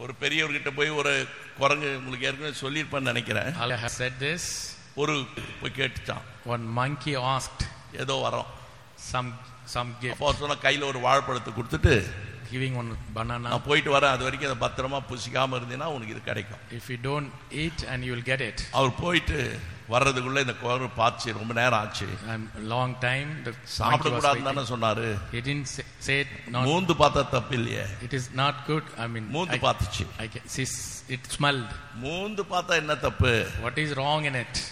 ஒரு பெரியவர்கிட்ட போய் ஒரு குரங்கு உங்களுக்கு ஏற்கனவே சொல்லியிருப்பேன்னு நினைக்கிறேன் Allah has said this. ஒரு போய் கேட்டுச்சான் One monkey asked ஏதோ வரோம் some some gift, அப்போ அவர் சொன்ன கையில் ஒரு வாழைப்பழத்தை கொடுத்துட்டு giving one banana. நான் போயிட்டு வரேன் அது வரைக்கும் அதை பத்திரமா புசிக்காம இருந்தீங்கன்னா உனக்கு இது கிடைக்கும் If you don't eat and you will get it. அவர் போயிட்டு வர்றதுக்குள்ள இந்த குரங்கு பார்த்து ரொம்ப நேரம் ஆச்சு And long time the monkey was சாப்பிடக்கூடாதுன்னு waiting. தானே சொன்னாரு He didn't say, say it. Not, மூந்து பார்த்தா தப்பு இல்லையே it is not good. I mean, மூந்து I, பார்த்துச்சு I can see it smelled. மூந்து பார்த்தா என்ன தப்பு What is wrong in it?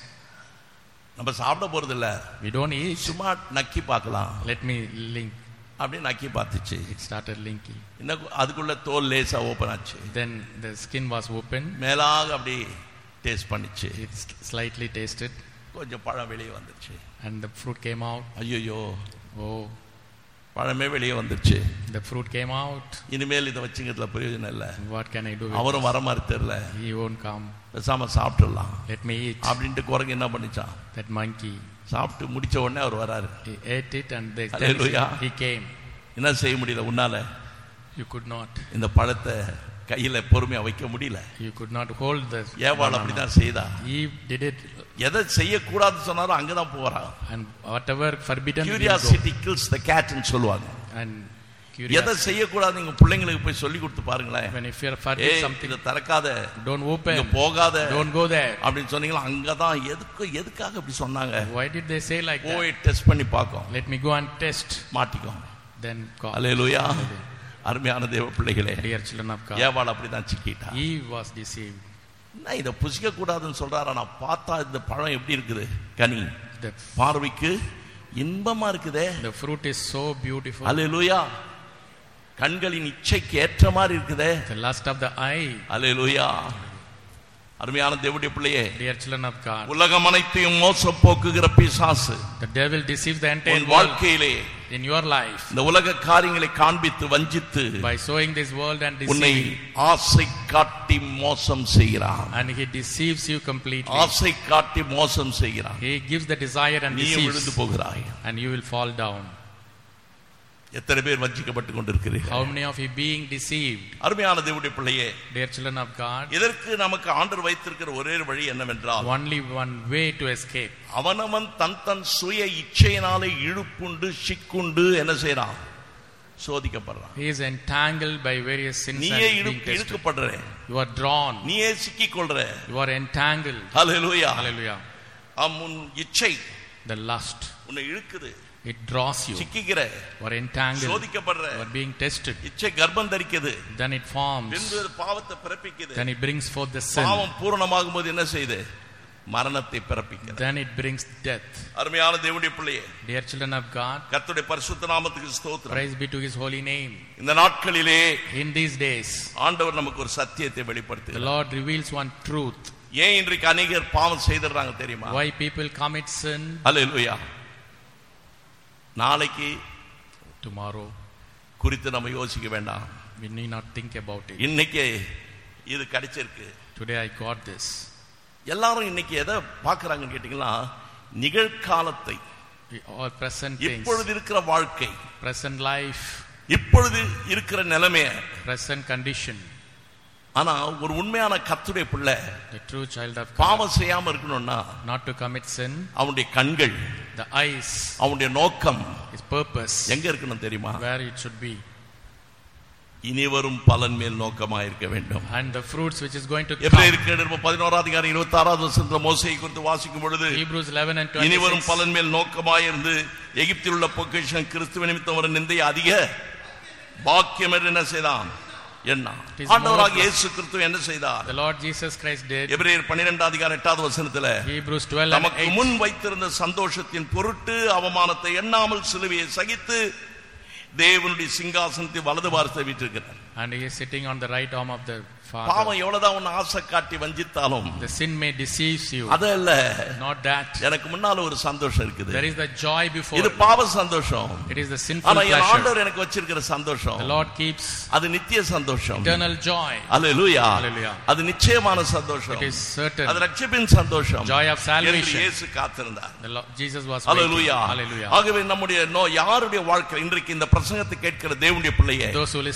நம்ம சாப்பிட போறது இல்ல We don't eat. சும்மா நக்கி பார்க்கலாம் Let me link. அப்படியே நக்கி பார்த்துச்சு It started linking. இன்னும் அதுக்குள்ள தோல் லேசா ஓபன் ஆச்சு Then the skin was open. மேலாக அப்படி டேஸ்ட் பண்ணிச்சு It slightly tasted, கொஞ்சம் பழம் வெளியே வந்துருச்சு and the fruit came out. ஐயோ Oh, பழமே வெளியே வந்துருச்சு the fruit came out. இனிமேல் இதை வச்சுக்கிறதுல பிரயோஜனம் இல்லை What can I do? With அவரும் வர மாதிரி தெரியல He won't come. பேசாம சாப்பிட்டுடலாம் Let me eat. அப்படின்ட்டு குரங்கு என்ன பண்ணிச்சான் That monkey. சாப்பிட்டு முடிச்ச உடனே அவர் வராரு He ate it and the Hallelujah. he came. என்ன செய்ய முடியல உன்னால You could not. இந்த பழத்தை கையில பொறுமையா வைக்க முடியல You could not hold the ஏவாள் banana. அப்படிதான் செய்தா Eve did it, எதை செய்யக்கூடாதுன்னு சொன்னாலும் அங்கதான் போறா and whatever forbidden will go. Curiosity kills the கேட்னு சொல்லுவாங்க And எதை curiosity. செய்யக்கூடாது நீங்க பிள்ளைங்களுக்கு போய் சொல்லி கொடுத்து பாருங்களேன் When if you are forbid ஏய் something, இதை திறக்காத don't இங்க open. போகாத Don't go there. அப்படின்னு சொன்னீங்களா அங்கதான் எதுக்கு எதுக்காக அப்படி சொன்னாங்க Why did they say like that? போய் டெஸ்ட் பண்ணி பார்க்கும் Let me go and test. மாட்டிக்கும் Then God. அல்லேலூயா அருமையான தேவ பிள்ளைகளே Dear children of God. ஏவாள் அப்படிதான் சிக்கிட்டா Eve was deceived. என்ன இதை புசிக்க கூடாதுன்னு சொல்றாரு ஆனா பார்த்தா இந்த பழம் எப்படி இருக்குது கனி The, பார்வைக்கு இன்பமா இருக்குதே the fruit is so beautiful. அல்லேலூயா கண்களின் இச்சைக்கு ஏற்ற மாதிரி இருக்குதே The lust of the eye. அல்லேலூயா அருமையான தேவனுடைய பிள்ளையே Dear children of God. உலகம் அனைத்தையும் மோச போக்குகிற பிசாசு The devil deceives the entire உன் world வாழ்க்கையிலே in your life இந்த உலக காரியங்களை காண்பித்து வஞ்சித்து by showing this world and உன்னை deceiving. ஆசை காட்டி மோசம் செய்கிறான் And he deceives you completely. ஆசை காட்டி மோசம் செய்கிறான் He gives the desire and நீயும் விழுந்து deceives. போகிறாய் And you will fall down. எத்தனை பேர் வஞ்சிக்கப்பட்டு கொண்டிருக்கிறீர்கள் How many of you being deceived? அருமையான தேவனுடைய பிள்ளையே Dear children of God. இதற்கு நமக்கு ஆண்டர் வைத்திருக்கிற ஒரே வழி என்னவென்றால் Only one way to escape. அவனவன் தன் தன் சுய இச்சையினாலே இழுப்புண்டு சிக்குண்டு என்ன செய்யறான் சோதிக்கப்படுறான் He is entangled by various sins நீயே and இழு being tested. இழுக்கப்படுற You are drawn. நீயே சிக்கிக் கொள்ற You are entangled. Hallelujah Hallelujah. ஆம், உன் இச்சை The lust. உன்னை இழுக்குது It draws you. சிக்கிக்கிற You are entangled. சோதிக்கப்படுற You are being tested. இச்சை கர்ப்பம் தரிக்குது Then it forms. பின்பு அது பாவத்தை பிறப்பிக்குது Then it brings forth the sin. பாவம் பூரணமாகும் போது என்ன செய்யுது மரணத்தை பிறப்பிக்கிறது Then it brings death. அருமையான தேவனுடைய பிள்ளையே Dear children of God, கர்த்தருடைய பரிசுத்த நாமத்துக்கு ஸ்தோத்திரம் praise be to his holy name. இந்த நாட்களிலே In these days, ஆண்டவர் நமக்கு ஒரு சத்தியத்தை the வெளிப்படுத்து Lord reveals one truth. ஏன் இன்றைக்கு அநேகர் பாவம் செய்திடுறாங்க தெரியுமா Why people commit sin அல்லேலூயா நாளைக்கு tomorrow. குறித்து நம்ம யோசிக்க வேண்டாம் We need not think about it. இன்னைக்கு இது கிடைச்சிருக்கு Today I got this. எல்லாரும் இன்னைக்கு எதை பார்க்கறாங்கன்னு கேட்டீங்கன்னா நிகழ்காலத்தை We all present things, இப்பொழுது இருக்கிற வாழ்க்கை present life, இப்பொழுது இருக்கிற நிலைமைய present condition. ஆனா ஒரு உண்மையான கத்துடைய பிள்ளை The true child of God, பாவம் செய்யாம இருக்கணும்னா not to commit sin, அவனுடைய கண்கள் the eyes, அவனுடைய நோக்கம் his purpose, எங்க இருக்கணும் தெரியுமா where it should be, இனி வரும் பலன் மேல் நோக்கமா இருக்க வேண்டும் and the fruits which is going to come. எபிரேயருக்கு பதினோராவது அதிகாரம் இருபத்தி ஆறாவது வருஷத்துல மோசையை குறித்து வாசிக்கும் பொழுது Hebrews 11 and இனி வரும் 26. பலன் மேல் நோக்கமாயிருந்து எகிப்தில் உள்ள பொக்கிஷம் கிறிஸ்துவ நிமித்தம் வரும் நிந்தை அதிக பாக்கியம் என்று என்ன செய்தான் என்ன It is ஆண்டவராக more- இயேசு கிறிஸ்து என்ன செய்தார் The Lord Jesus Christ did. எபிரேயர் பன்னிரெண்டாம் அதிகாரம் எட்டாவது வசனத்துல Hebrews 12 and நமக்கு 8. முன் வைத்திருந்த சந்தோஷத்தின் பொருட்டு அவமானத்தை எண்ணாமல் சிலுவையை சகித்து தேவனுடைய சிங்காசனத்தை வலது பார்த்து வீட்டிருக்கிறார் And he is sitting on the right arm of the Father. பாவம் எவ்வளவுதான் உன்னை ஆசை காட்டி வஞ்சித்தாலும் The sin may deceive you. அதல்ல Not that. எனக்கு முன்னால ஒரு சந்தோஷம் இருக்குது There is the joy before. இது பாவ சந்தோஷம் It is the sinful ஆனா என் pleasure. ஆண்டவர் எனக்கு வச்சிருக்கிற சந்தோஷம் The Lord keeps அது நித்திய சந்தோஷம் eternal joy. அல்லேலூயா Hallelujah. அது நிச்சயமான சந்தோஷம் It is certain. அது ரட்சிப்பின் சந்தோஷம் Joy of salvation. என்று இயேசு காத்திருந்தார் The Lord, Jesus was hallelujah waiting. Hallelujah. ஆகவே நம்முடைய நோ யாருடைய வாழ்க்கை இன்றைக்கு இந்த பிரசங்கத்தை கேட்கிற தேவனுடைய பிள்ளையே Those who listen